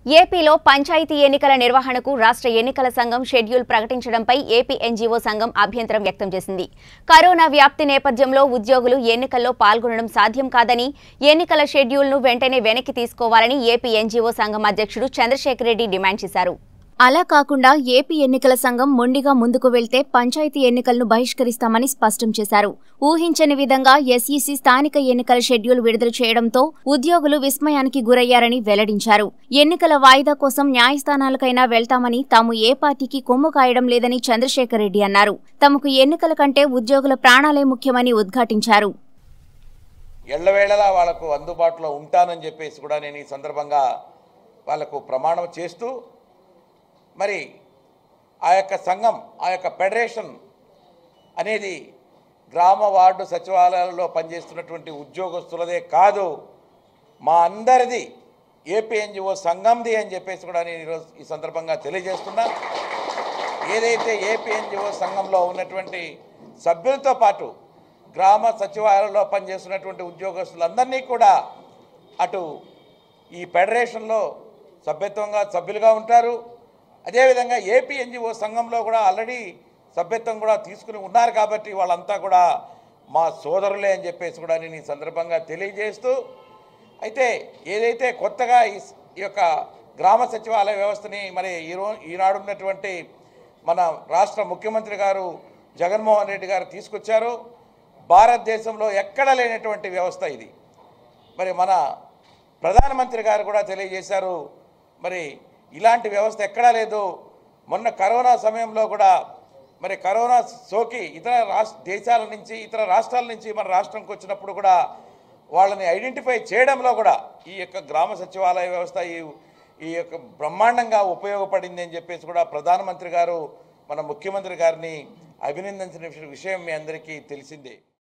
ఏపీలో పంచాయతీ ఎన్నికల నిర్వహణకు రాష్ట్ర ఎన్నికల సంఘం షెడ్యూల్ ప్రకటించడంపై ఏపీ ఎన్జీఓ సంఘం అభ్యంతరం వ్యక్తం చేసింది కరోనా వ్యాప్తి నేపథ్యంలో ఉద్యోగులు ఎన్నికల్లో పాల్గొనడం సాధ్యం కాదని ఎన్నికల షెడ్యూల్ను వెంటనే వెనక్కి తీసుకోవాలని ఏపీ ఎన్జీఓ సంఘం అధ్యక్షుడు చంద్రశేఖర్ రెడ్డి డిమాండ్ చేశారు అలా కాకుండా ఏపీ ఎన్నికల సంఘం మొండిగా ముందుకు వెళ్తే పంచాయతీ ఎన్నికలను బహిష్కరిస్తామని స్పష్టం చేశారు ఊహించని విధంగా ఎస్ఈసీ స్థానిక ఎన్నికల షెడ్యూల్ విడుదల చేయడంతో ఉద్యోగులు విస్మయానికి గురయ్యారని వెల్లడించారు ఎన్నికల వాయిదా కోసం న్యాయస్థానాలకైనా వెళ్తామని తాము ఏ పార్టీకి కొమ్ము కాయడం లేదని చంద్రశేఖర్ రెడ్డి అన్నారు తమకు ఎన్నికల కంటే ఉద్యోగుల ప్రాణాలే ముఖ్యమని ఉద్ఘాటించారు ఎల్లవేళలా వాళ్ళకు అందుబాటులో ఉంటానని చెప్పేసి కూడా నేను ఈ సందర్భంగా వాళ్ళకు ప్రమాణం చేస్తూ మరి ఆ యొక్క సంఘం ఆ యొక్క ఫెడరేషన్ అనేది గ్రామ వార్డు సచివాలయాల్లో పనిచేస్తున్నటువంటి ఉద్యోగస్తులదే కాదు మా అందరిది ఏపీ ఎన్జిఓ సంఘంది అని చెప్పేసి కూడా నేను ఈరోజు ఈ సందర్భంగా తెలియజేస్తున్నా ఏదైతే ఏపీ ఎన్జిఓ సంఘంలో ఉన్నటువంటి సభ్యులతో పాటు గ్రామ సచివాలయంలో పనిచేస్తున్నటువంటి ఉద్యోగస్తులందరినీ కూడా అటు ఈ ఫెడరేషన్లో సభ్యత్వంగా సభ్యులుగా ఉంటారు అదేవిధంగా ఏపీ ఎన్జిఓ సంఘంలో కూడా ఆల్రెడీ సభ్యత్వం కూడా తీసుకుని ఉన్నారు కాబట్టి వాళ్ళంతా కూడా మా సోదరులే అని చెప్పేసి కూడా నేను ఈ సందర్భంగా తెలియజేస్తూ అయితే ఏదైతే కొత్తగా ఈ స్- ఈ యొక్క గ్రామ సచివాలయ వ్యవస్థని మరి ఈరో ఈనాడు ఉన్నటువంటి మన రాష్ట్ర ముఖ్యమంత్రి గారు జగన్మోహన్ రెడ్డి గారు తీసుకొచ్చారు భారతదేశంలో ఎక్కడ లేనటువంటి వ్యవస్థ ఇది మరి మన ప్రధానమంత్రి గారు కూడా తెలియజేశారు మరి ఇలాంటి వ్యవస్థ ఎక్కడా లేదు మొన్న కరోనా సమయంలో కూడా మరి కరోనా సోకి ఇతర రాష్ట్ర దేశాల నుంచి ఇతర రాష్ట్రాల నుంచి మన రాష్ట్రంకి వచ్చినప్పుడు కూడా వాళ్ళని ఐడెంటిఫై చేయడంలో కూడా ఈ యొక్క గ్రామ సచివాలయ వ్యవస్థ ఈ ఈ యొక్క బ్రహ్మాండంగా ఉపయోగపడింది అని చెప్పేసి కూడా ప్రధానమంత్రి గారు మన ముఖ్యమంత్రి గారిని అభినందించిన విషయం మీ అందరికీ తెలిసిందే